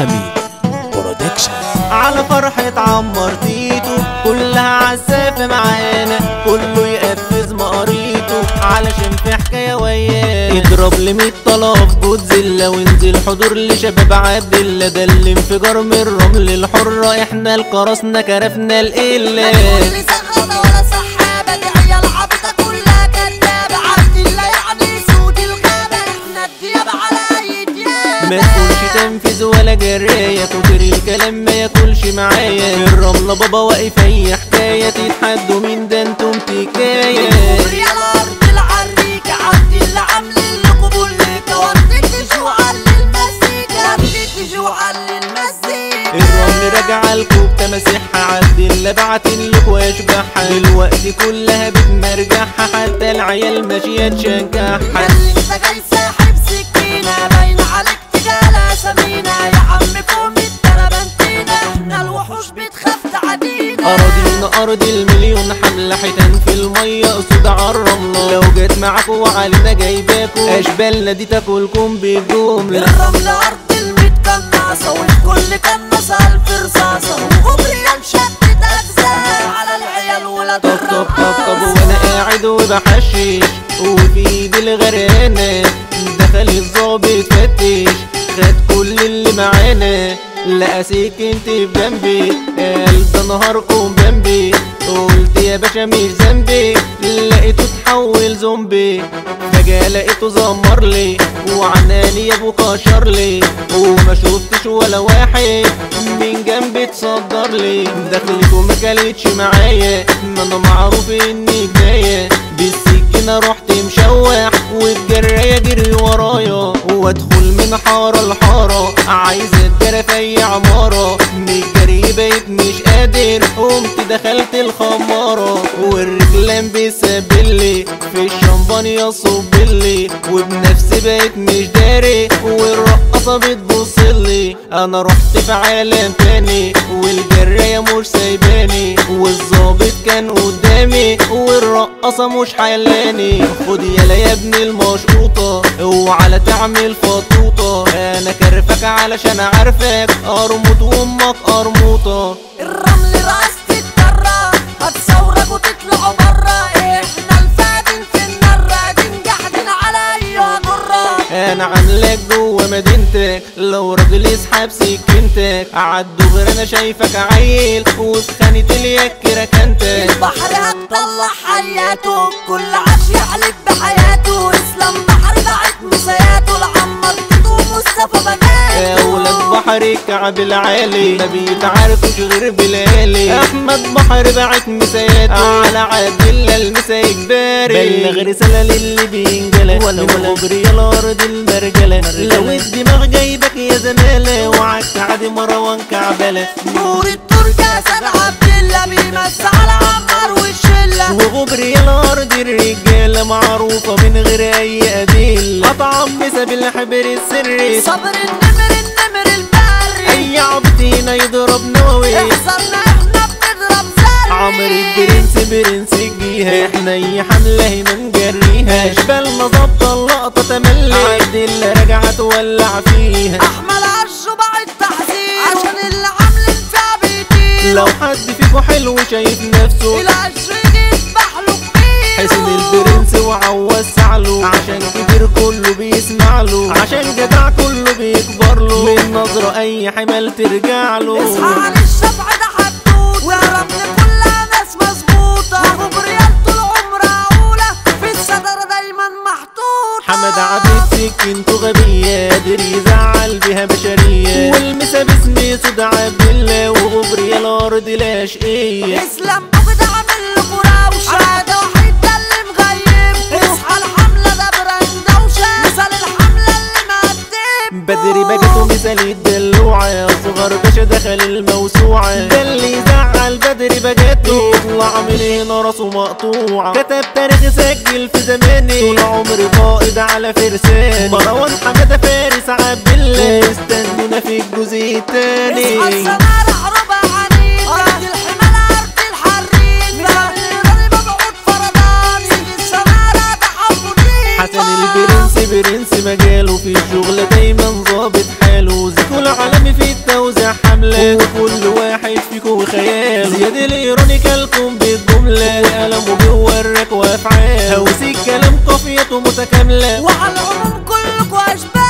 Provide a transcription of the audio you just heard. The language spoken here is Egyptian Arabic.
ديناميت برودكشن على فرحة عمر تيتو كلها عسافة معانا كله يقفز مقاريته علشان في حكاية ويانا اضرب لمية طلب جودزيلا وانزل حضور لشباب عبد الله ده الانفجار من الرمل الحرة احنا القراصنة كرفنا القلة كل سخنة ولا سحابة دي عيال عبيطة كلها كدابة عبد الله يعني سود الغابة احنا الديابة على أي ديابة ما تقولش تنفذ ولا جراية كتر الكلام ما ياكلش معايا الرملة بابا واقف اي حكاية تتحدوا مين ده انتم تكاية نور يا الأرض العريكة عبد الله عاملين لكم بوليكة وديت جوعا للمزيكا وديت جوعا للمزيكا الرمل راجعة لكم بتماسحها عبد الله بعتن لكم اشباحها دلوقتي كلها بتمرجحها حتى العيال ماشية تشجعها اللي انت جاي ساحب سكينة باين عليك تجالة سمينة يا عم فوق التربنتينة احنا الوحوش بتخاف تعدينا أراضينا أرض المليون حملة حيتان في المية أسود عالرملة لو جت معاكوا وعلينا جايباكوا أشبالنا دي تاكلكم بالجملة الرمل أرض الميت قناصة والكل كناصة ألف رصاصة وغبريال شتت أجزاء على العيال ولاد طب طب طب طب الرقاصة وانا قاعد وبحشش وفي ايدي الغرقانة دخل الظابط فتش خد كل اللي معانا لقى سكنت في جنبي قال ده نهاركم جنبي قلت يا باشا مش ذنبي لقيته اتحول زومبي فجأة لقيته زمر لي وعناني يا ابو كشر لي وما شفتش ولا واحد من جنبي اتصدر لي دخلته ما كانتش معايا ما انا معروف اني جاية بالسكينة رحت مشوح والجراية جري ورايا وادخل من حارة لحارة عايز اتجرى في اي عمارة من الجري بقيت مش قادر قمت دخلت الخمارة والرجلان بيسبلي في الشمبانيا صبلي وبنفسي بقيت مش داري والرقصة بتبصلي انا رحت في عالم تاني والجراية مش سايباني والظابط كان قدامي والرقصة مش حلاني خد يلا يا ابن المشقوطة اوعى لا تعمل فطوطة انا كرفك علشان عارفك ارمط وامك قرموطة الرمل رأس تتكرر هتصورك وتطلعوا برا احنا الفاتن في النار قاعدين قاعدين على ايها جرة انا عاملك جوه مدينتك لو راجل يسحب سكينتك عدوا غير انا شايفك عيل وسخانة اليك ركنتك البحر هتطلع حياته كل عاش يحلف بحياته اسلام بحر بعت مساياته لعمر تيتو ومصطفى يا ولاد بناته بحر الكعب العالي ما بيتعاركوش غير بلالي احمد بحر بعت مساياته على عبد الله المسا اجباري بلغ رساله للي بينجلى ولا ولا غبري الارض المرجله لو الدماغ جايبك يا زماله وعك عادي مروان كعبله نور التركة سيد عبد الله بيمس على عمر والشلة وغبري الارض الرجاله معروفه من غير اي ادله اطعم مسا بالحبر السري صبر النمر النمر الباري اي عبدينا يضرب نووي احذرنا احنا بنضرب زري عمر البرنس برنس الجيها احنا اي حملة هنا نجريها اشبالنا ظابطة اللقطة تملي عبد الله راجعة تولع فيها احمل عشو بعد تحذير عشان اللي عاملين فيها بيطير لو حد فيكو حلو شايف نفسه العشر يذبح له كبير حسن البرنس وعوز سعله عشان كبير كله بيسمع له عشان جدع كله بيكبر له من نظرة اي حمل ترجع له اصحى على الشفع ده حدوته ورمل كلها ناس مظبوطة وغبريال طول عمرها أولى في الصدر دايما محطوطة حمد عبد سكنته غبية قادر يزعل بها بشرية والمسا باسم سود عبد الله وغبري الأرض الأشقية اسلام بوجد عامل له فراوشة عادة وحيد ده اللي مغيب اصحى الحملة ده برندوشة مثال الحملة اللي مقدم بدري بجته مثال الدلوعة صغر باشا دخل الموسوعة ده اللي يزعل بدري بجته يطلع من هنا راسه مقطوعة كتب تاريخ سجل في زماني طول عمري قائد على فرساني مروان حمادة فارس عبد الله استنونا في الجزء التاني اصحى السنارة ربع عنيد أرض الحمال أرض الحريد مثال الإيراني مبعوث فرداني سيد السنارة ده حبه حسن البرنس برنس مجاله في الشغل دايما فيكم ظابط حاله زيكو العالمي في التوزيع حملة وكل واحد فيكم خيال زياد الايرونيكالكم بالجملة وقلمه بيورك وافعال هوس الكلام قافيته متكاملة وعلى العموم كلكوا اشبال